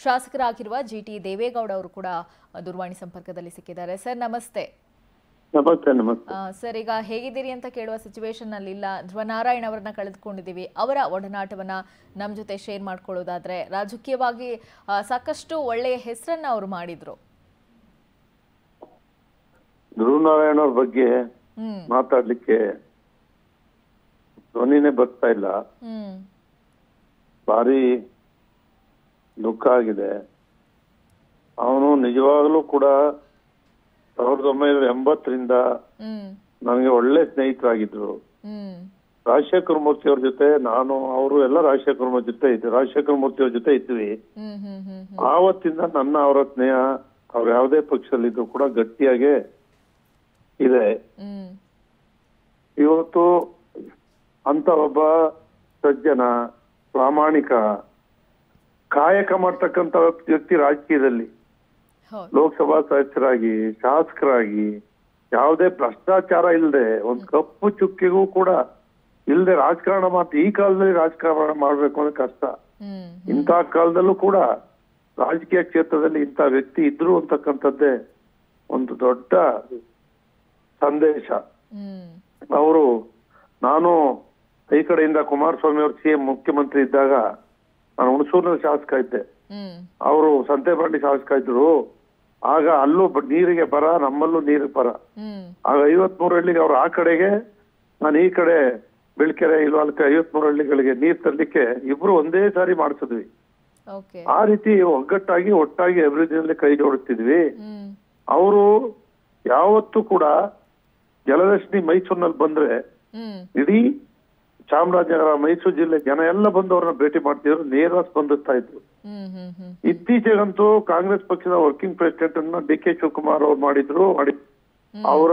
ಶಾಸಕರಾಗಿರುವ G T Deve Gowda ಅವರು ಕೂಡ ದೂರವಾಣಿ ಸಂಪರ್ಕದಲ್ಲಿ ಸಿಕ್ಕಿದ್ದಾರೆ ಸರ್ ನಮಸ್ತೆ ನಮಸ್ತೆ ನಮಸ್ತೆ ಆ, ಸರ್ ಈಗ ಹೇಗಿದ್ದೀರಿ ಅಂತ ಕೇಳುವ ಸಿಚುವೇಶನ್ ಅಲ್ಲಿ ಇಲ್ಲ ಧ್ರುವನಾರಾಯಣ್ ಅವರನ್ನ ಕಳೆದುಕೊಂಡಿದ್ದೀವಿ ಅವರ ಒಡನಾಟವನ್ನ ನಮ್ಮ ಜೊತೆ ಶೇರ್ ಮಾಡ್ಕೊಳ್ಳೋದಾದ್ರೆ ರಾಜಕೀಯವಾಗಿ ಆ, ಸಾಕಷ್ಟು ಒಳ್ಳೆಯ ಹೆಸರನ್ನ ಅವರು ಮಾಡಿದ್ರು ಧ್ರುವನಾರಾಯಣ ಅವ್ರ ಬಗ್ಗೆ ಹ್ಮ್ ಮಾತಾಡ್ಲಿಕ್ಕೆ ಧ್ವನಿನೇ ಬರ್ತಾ ಇಲ್ಲ ಹ್ಮ್ ಭಾರಿ ದುಃಖ ಆಗಿದೆ ಅವನು ನಿಜವಾಗ್ಲೂ ಕೂಡ ಸಾವಿರದ ಒಂಬೈನೂರ ಎಂಬತ್ತರಿಂದ ಹ್ಮ್ ನನಗೆ ಒಳ್ಳೆ ಸ್ನೇಹಿತರಾಗಿದ್ರು ಹ್ಮ್ ರಾಜಶೇಖರ ಮೂರ್ತಿ ಅವ್ರ ಜೊತೆ ನಾನು ಅವರು ಎಲ್ಲ ರಾಜಶೇಖರ ಮೂರ್ತಿ ಜೊತೆ ಇದ್ವಿ ರಾಜಶೇಖರ ಮೂರ್ತಿ ಅವ್ರ ಜೊತೆ ಇದ್ವಿ ಹ್ಮ್ ಹ್ಮ್ ಹ್ಮ್ ಹ್ಮ್ ಆವತ್ತಿಂದ ನನ್ನ ಅವರ ಸ್ನೇಹ ಅವ್ರು ಯಾವುದೇ ಪಕ್ಷದಲ್ಲಿದ್ರು ಕೂಡ ಗಟ್ಟಿಯಾಗೆ ಇದೆ ಹ್ಮ್ ಇವತ್ತು ಅಂತ ಒಬ್ಬ ಸಜ್ಜನ ಪ್ರಾಮಾಣಿಕ ಕಾಯಕ ಮಾಡ್ತಕ್ಕಂತ ವ್ಯಕ್ತಿ ರಾಜಕೀಯದಲ್ಲಿ ಹೌದು ಲೋಕಸಭಾ ಸದಸ್ಯರಾಗಿ ಶಾಸಕರಾಗಿ ಯಾವುದೇ ಭ್ರಷ್ಟಾಚಾರ ಇಲ್ಲದೆ ಒಂದ್ ಕಪ್ಪು ಚುಕ್ಕಿಗೂ ಕೂಡ ಇಲ್ಲದೆ ರಾಜಕಾರಣ ಮಾತ್ರ ಈ ಕಾಲದಲ್ಲಿ ರಾಜಕಾರಣ ಮಾಡ್ಬೇಕು ಅಂದ್ರೆ ಕಷ್ಟ ಹ್ಮ್ ಇಂಥ ಕಾಲದಲ್ಲೂ ಕೂಡ ರಾಜಕೀಯ ಕ್ಷೇತ್ರದಲ್ಲಿ ಇಂಥ ವ್ಯಕ್ತಿ ಇದ್ರು ಅಂತಕ್ಕಂಥದ್ದೇ ಒಂದು ದೊಡ್ಡ ಸಂದೇಶ ಹ್ಮ್ ಅವರು ನಾನು ಈ ಕಡೆಯಿಂದ ಕುಮಾರಸ್ವಾಮಿ ಅವರು ಸಿಎಂ ಮುಖ್ಯಮಂತ್ರಿ ಇದ್ದಾಗ ನಾನು ಹುಣಸೂರಿನ ಶಾಸಕ ಇದ್ದೆ ಹ್ಮ್ ಅವರು ಸಂತೆಬಂಡಿ ಶಾಸಕ ಇದ್ರು ಆಗ ಅಲ್ಲೂ ಬ- ನೀರಿಗೆ ಬರ ನಮ್ಮಲ್ಲೂ ನೀರಿಗೆ ಬರ ಹ್ಮ್ ಆಗ ಐವತ್ಮೂರು ಹಳ್ಳಿಗೆ ಅವ್ರು ಆ ಕಡೆಗೆ ನಾನು ಈ ಕಡೆ ಬೆಳ್ಕೆರೆ ಇಲ್ವಾಲ್ಕ ಐವತ್ಮೂರು ಹಳ್ಳಿಗಳಿಗೆ ನೀರ್ ತರ್ಲಿಕ್ಕೆ ಇಬ್ರು ಒಂದೇ ಸಾರಿ ಮಾಡಿಸಿದ್ವಿ ಓಕೆ ಆ ರೀತಿ ಒಗ್ಗಟ್ಟಾಗಿ ಒಟ್ಟಾಗಿ ಅಭಿವೃದ್ಧಿಯಲ್ಲಿ ಕೈ ಜೋಡಿಸ್ತಿದ್ವಿ ಹ್ಮ್ ಅವರು ಯಾವತ್ತೂ ಕೂಡ ಜಲದರ್ಶಿನಿ ಮೈಸೂರಿನಲ್ಲಿ ಬಂದ್ರೆ ಹ್ಮ್ ಇಡೀ ಚಾಮರಾಜನಗರ ಮೈಸೂರು ಜಿಲ್ಲೆ ಜನ ಎಲ್ಲ ಬಂದು ಅವ್ರನ್ನ ಭೇಟಿ ಮಾಡ್ತಿದ್ರು ನೇರ ಸ್ಪಂದಿಸ್ತಾ ಇದ್ರು ಹ್ಮ್ ಹ್ಮ್ ಹ್ಮ್ ಇತ್ತೀಚೆಗಂತೂ ಕಾಂಗ್ರೆಸ್ ಪಕ್ಷದ ವರ್ಕಿಂಗ್ ಪ್ರೆಸಿಡೆಂಟ್ ಅನ್ನ ಡಿ ಕೆ ಶಿವಕುಮಾರ್ ಅವ್ರು ಮಾಡಿದ್ರು ಮಾಡಿ ಅವರ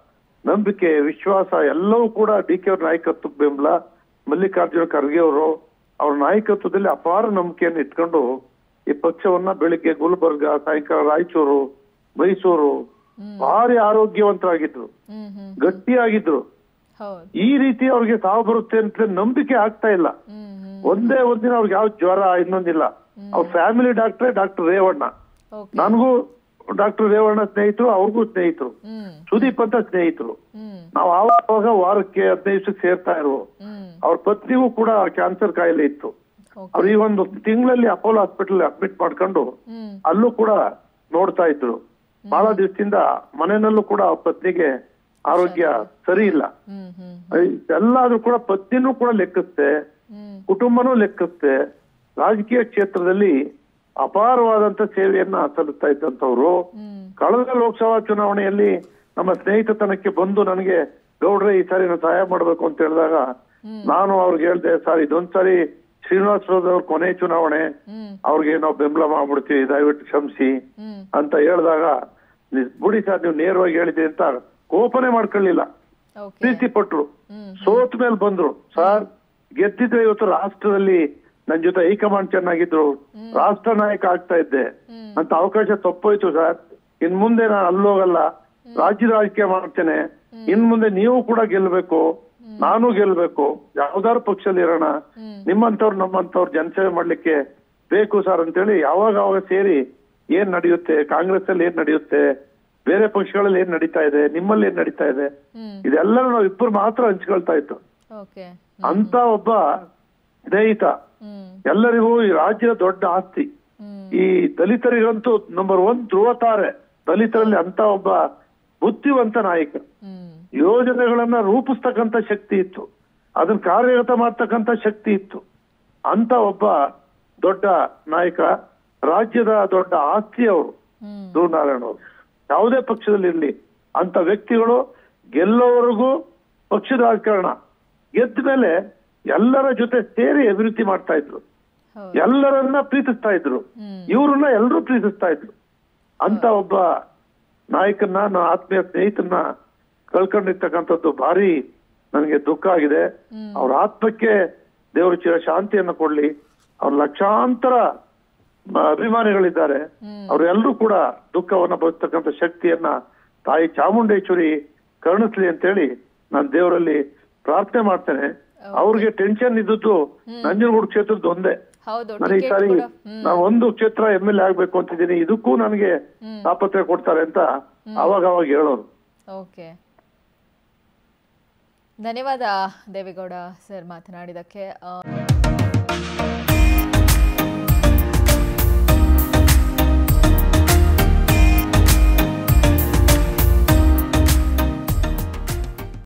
ನಂಬಿಕೆ ವಿಶ್ವಾಸ ಎಲ್ಲವೂ ಕೂಡ ಡಿ ಕೆ ಅವ್ರ ನಾಯಕತ್ವಕ್ಕೆ ಬೆಂಬಲ ಮಲ್ಲಿಕಾರ್ಜುನ ಖರ್ಗೆ ಅವರು ಅವ್ರ ನಾಯಕತ್ವದಲ್ಲಿ ಅಪಾರ ನಂಬಿಕೆಯನ್ನು ಇಟ್ಕೊಂಡು ಈ ಪಕ್ಷವನ್ನ ಬೆಳಿಗ್ಗೆ ಗುಲ್ಬರ್ಗ ಸಾಯಂಕಾಲ ರಾಯಚೂರು ಮೈಸೂರು ಭಾರಿ ಆರೋಗ್ಯವಂತರಾಗಿದ್ರು ಹ್ಮ್ ಹ್ಮ್ ಗಟ್ಟಿಯಾಗಿದ್ರು ಹೌದು ಈ ರೀತಿ ಅವ್ರಿಗೆ ಸಾವು ಬರುತ್ತೆ ಅಂತ ನಂಬಿಕೆ ಆಗ್ತಾ ಇಲ್ಲ ಹ್ಮ್ ಹ್ಮ್ ಒಂದೇ ಒಂದಿನ ಅವ್ರಿಗೆ ಯಾವ ಜ್ವರ ಇನ್ನೊಂದಿಲ್ಲ ಅವ್ರ ಫ್ಯಾಮಿಲಿ ಡಾಕ್ಟ್ರೇ ಡಾಕ್ಟರ್ ರೇವಣ್ಣ ಓಕೆ ನನಗೂ ಡಾಕ್ಟರ್ ರೇವಣ್ಣ ಸ್ನೇಹಿತರು ಅವ್ರಿಗೂ ಸ್ನೇಹಿತರು ಹ್ಮ್ ಸುದೀಪ್ ಅಂತ ಸ್ನೇಹಿತರು ಹ್ಮ್ ನಾವು ಆವಾಗ ವಾರಕ್ಕೆ ಹದಿನೈದು ದಿವಸಕ್ಕೆ ಸೇರ್ತಾ ಇರುವ ಹ್ಮ್ ಅವ್ರ ಪತ್ನಿಗೂ ಕೂಡ ಕ್ಯಾನ್ಸರ್ ಕಾಯಿಲೆ ಇತ್ತು ಓಕೆ ಅವ್ರು ಈ ಒಂದು ತಿಂಗಳಲ್ಲಿ ಅಪೋಲೋ ಹಾಸ್ಪಿಟಲ್ ಅಡ್ಮಿಟ್ ಮಾಡ್ಕೊಂಡು ಹ್ಮ್ ಅಲ್ಲೂ ಕೂಡ ನೋಡ್ತಾ ಇದ್ರು ಬಹಳ ದಿವಸದಿಂದ ಮನೆಯಲ್ಲೂ ಕೂಡ ಅವ್ರ ಪತ್ನಿಗೆ ಆರೋಗ್ಯ ಸರಿ ಇಲ್ಲ ಹ್ಮ್ ಹ್ಮ್ ಎಲ್ಲಾದ್ರೂ ಕೂಡ ಪತ್ನಿನೂ ಕೂಡ ಲೆಕ್ಕಿಸ್ತೆ ಹ್ಮ್ ಕುಟುಂಬನೂ ಲೆಕ್ಕಿಸ್ತೆ ರಾಜಕೀಯ ಕ್ಷೇತ್ರದಲ್ಲಿ ಅಪಾರವಾದಂತ ಸೇವೆಯನ್ನ ಸಲ್ಲಿಸ್ತಾ ಇದ್ದಂತವ್ರು ಹ್ಮ್ ಕಳೆದ ಲೋಕಸಭಾ ಚುನಾವಣೆಯಲ್ಲಿ ನಮ್ಮ ಸ್ನೇಹಿತತನಕ್ಕೆ ಬಂದು ನನಗೆ ಗೌಡ್ರೆ ಈ ಸಾರಿ ನಾನು ಸಹಾಯ ಮಾಡ್ಬೇಕು ಅಂತ ಹೇಳಿದಾಗ ನಾನು ಅವ್ರಿಗೆ ಹೇಳ್ದೆ ಸರ್ ಇದೊಂದ್ಸಾರಿ ಶ್ರೀನಿವಾಸ್ ಅವ್ರ ಕೊನೆ ಚುನಾವಣೆ ಹ್ಮ್ ಅವ್ರಿಗೆ ನಾವು ಬೆಂಬಲ ಮಾಡ್ಬಿಡ್ತೀವಿ ದಯವಿಟ್ಟು ಕ್ಷಮಿಸಿ ಹ್ಮ್ ಅಂತ ಹೇಳಿದಾಗ ನಿ- ಬಿಡಿ ಸರ್ ನೀವು ನೇರವಾಗಿ ಹೇಳಿದ್ರಿ ಅಂತ ಕೋಪನೆ ಮಾಡ್ಕೊಳ್ಳಿಲ್ಲ ಓಕೆ ಪ್ರೀತಿ ಪಟ್ರು ಹ್ಮ್ ಸೋತ್ ಮೇಲೆ ಬಂದ್ರು ಸರ್ ಗೆದ್ದಿದ್ರೆ ಇವತ್ತು ರಾಷ್ಟ್ರದಲ್ಲಿ ನನ್ ಜೊತೆ ಹೈಕಮಾಂಡ್ ಚೆನ್ನಾಗಿದ್ರು ರಾಷ್ಟ್ರ ನಾಯಕ ಆಗ್ತಾ ಇದ್ದೆ ಹ್ಮ್. ಅಂತ ಅವಕಾಶ ತಪ್ಪೋಯ್ತು ಸರ್ ಇನ್ ಮುಂದೆ ನಾನು ಅಲ್ಲೋಗಲ್ಲ ರಾಜ್ಯ ರಾಜಕೀಯ ಮಾಡ್ತೇನೆ ಇನ್ ಮುಂದೆ ನೀವು ಕೂಡ ಗೆಲ್ಬೇಕು ನಾನು ಗೆಲ್ಬೇಕು ಯಾವ್ದಾರು ಪಕ್ಷದಲ್ಲಿ ಇರೋಣ ಹ್ಮ್. ನಿಮ್ಮಂತವ್ರು ನಮ್ಮಂತವ್ರು ಜನಸೇವೆ ಮಾಡ್ಲಿಕ್ಕೆ ಬೇಕು ಸರ್ ಅಂತೇಳಿ ಯಾವಾಗ ಅವಾಗ ಸೇರಿ ಏನ್ ನಡೆಯುತ್ತೆ ಕಾಂಗ್ರೆಸ್ ಅಲ್ಲಿ ಏನ್ ನಡೆಯುತ್ತೆ ಬೇರೆ ಪಕ್ಷಗಳಲ್ಲಿ ಏನ್ ನಡೀತಾ ಇದೆ ನಿಮ್ಮಲ್ಲಿ ಏನ್ ನಡೀತಾ ಇದೆ ಹ್ಮ್ ಇದೆಲ್ಲ ನಾವು ಇಬ್ಬರು ಮಾತ್ರ ಹಂಚ್ಕೊಳ್ತಾ ಇತ್ತು ಓಕೆ ಅಂತ ಒಬ್ಬ ಸ್ನೇಹಿತ ಹ್ಮ್ ಎಲ್ಲರಿಗೂ ಈ ರಾಜ್ಯದ ದೊಡ್ಡ ಆಸ್ತಿ ಹ್ಮ್ ಈ ದಲಿತರಿಗಂತೂ ನಂಬರ್ ಒನ್ ಧ್ರುವ ತಾರೆ ದಲಿತರಲ್ಲಿ ಅಂತ ಒಬ್ಬ ಬುದ್ಧಿವಂತ ನಾಯಕ ಹ್ಮ್ ಯೋಜನೆಗಳನ್ನ ರೂಪಿಸ್ತಕ್ಕಂತ ಶಕ್ತಿ ಇತ್ತು ಅದನ್ನ ಕಾರ್ಯಗತ ಮಾಡ್ತಕ್ಕಂತ ಶಕ್ತಿ ಇತ್ತು ಅಂತ ಒಬ್ಬ ದೊಡ್ಡ ನಾಯಕ ರಾಜ್ಯದ ದೊಡ್ಡ ಆಸ್ತಿ ಅವರು ಹ್ಮ್ ಧ್ರುವನಾರಾಯಣ ಅವರು ಯಾವುದೇ ಪಕ್ಷದಲ್ಲಿ ಇರ್ಲಿ ಅಂತ ವ್ಯಕ್ತಿಗಳು ಗೆಲ್ಲೋವರೆಗೂ ಪಕ್ಷದ ರಾಜಕಾರಣ ಗೆದ್ದ ಮೇಲೆ ಎಲ್ಲರ ಜೊತೆ ಸೇರಿ ಅಭಿವೃದ್ಧಿ ಮಾಡ್ತಾ ಇದ್ರು ಹೌದು ಎಲ್ಲರನ್ನ ಪ್ರೀತಿಸ್ತಾ ಇದ್ರು ಹ್ಮ್ ಇವ್ರನ್ನ ಎಲ್ಲರೂ ಪ್ರೀತಿಸ್ತಾ ಇದ್ರು ಅಂತ ಒಬ್ಬ ನಾಯಕನ್ನ ನನ್ನ ಆತ್ಮೀಯ ಸ್ನೇಹಿತನ ಕಳ್ಕೊಂಡಿರ್ತಕ್ಕಂಥದ್ದು ಭಾರಿ ನನಗೆ ದುಃಖ ಆಗಿದೆ ಹ್ಮ್. ಅವ್ರ ಆತ್ಮಕ್ಕೆ ದೇವರು ಚಿರ ಶಾಂತಿಯನ್ನು ಕೊಡ್ಲಿ ಅವ್ರ ಲಕ್ಷಾಂತರ ಮ- ಅಭಿಮಾನಿಗಳಿದ್ದಾರೆ ಹ್ಮ್. ಅವರೆಲ್ಲರೂ ಕೂಡ ದುಃಖವನ್ನ ಭರಿಸ್ತಕ್ಕಂಥ ಶಕ್ತಿಯನ್ನ ತಾಯಿ ಚಾಮುಂಡೇಶ್ವರಿ ಕರುಣಿಸ್ಲಿ ಅಂತೇಳಿ ನಾನು ದೇವರಲ್ಲಿ ಪ್ರಾರ್ಥನೆ ಮಾಡ್ತೇನೆ ಅವ್ರಿಗೆ ಟೆನ್ಷನ್ ಇದ್ದದ್ದು ನಂಜನಗೂಡು ಕ್ಷೇತ್ರದ ಒಂದೇ ಹೌದು ನಾನು ಈ ಟಿಕೆಟ್ ಸಾರಿ ಕೂಡ ಹ್ಮ್ ನಾನು ಒಂದು ಕ್ಷೇತ್ರ ಎಮ್ ಎಲ್ ಎ ಆಗ್ಬೇಕು ಅಂತಿದ್ದೀನಿ ಇದಕ್ಕೂ ನನಗೆ ತಾಪತ್ರೆ ಕೊಡ್ತಾರೆ ಅಂತ ಅವಾಗ ಅವಾಗ ಹೇಳೋರು ಓಕೆ ಧನ್ಯವಾದ ದೇವೇಗೌಡ ಸರ್ ಮಾತನಾಡಿದಕ್ಕೆ ಆ,